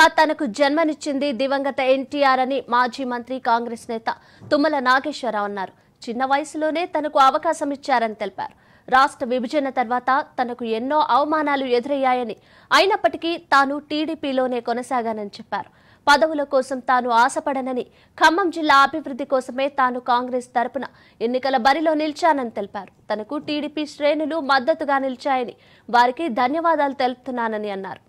బిడ్డగా తనకు జన్మనిచ్చింది దివంగత ఎన్టీఆర్ అని మాజీ మంత్రి కాంగ్రెస్ నేత తుమ్మల నాగేశ్వరరావు అన్నారు చిన్న వయసులోనే తనకు అవకాశం ఇచ్చారని తెలిపారు రాష్ట్ర విభజన తర్వాత తనకు ఎన్నో అవమానాలు ఎదురయ్యాయని అయినప్పటికీ తాను టీడీపీలోనే కొనసాగానని చెప్పారు పదవుల కోసం తాను ఆశపడనని ఖమ్మం జిల్లా అభివృద్ధి కోసమే తాను కాంగ్రెస్ తరపున ఎన్నికల బరిలో నిలిచానని తెలిపారు తనకు టీడీపీ శ్రేణులు మద్దతుగా నిలిచాయని వారికి ధన్యవాదాలు తెలుపుతున్నానని అన్నారు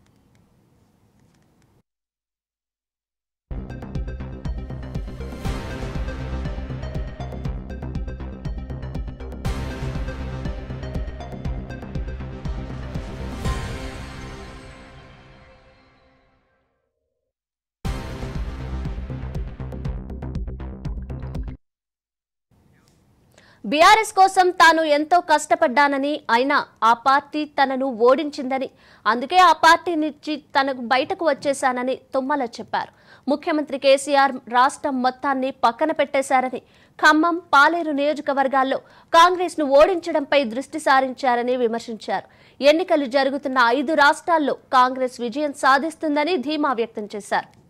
బీఆర్ఎస్ కోసం తాను ఎంతో కష్టపడ్డానని అయినా ఆ పార్టీ తనను ఓడించిందని అందుకే ఆ పార్టీ నుంచి తనకు బయటకు వచ్చేశానని తుమ్మల చెప్పారు ముఖ్యమంత్రి కేసీఆర్ రాష్ట్రం మొత్తాన్ని పక్కన పెట్టేశారని ఖమ్మం పాలేరు నియోజకవర్గాల్లో కాంగ్రెస్ ను ఓడించడంపై దృష్టి సారించారని విమర్శించారు ఎన్నికలు జరుగుతున్న ఐదు రాష్ట్రాల్లో కాంగ్రెస్ విజయం సాధిస్తుందని ధీమా వ్యక్తం చేశారు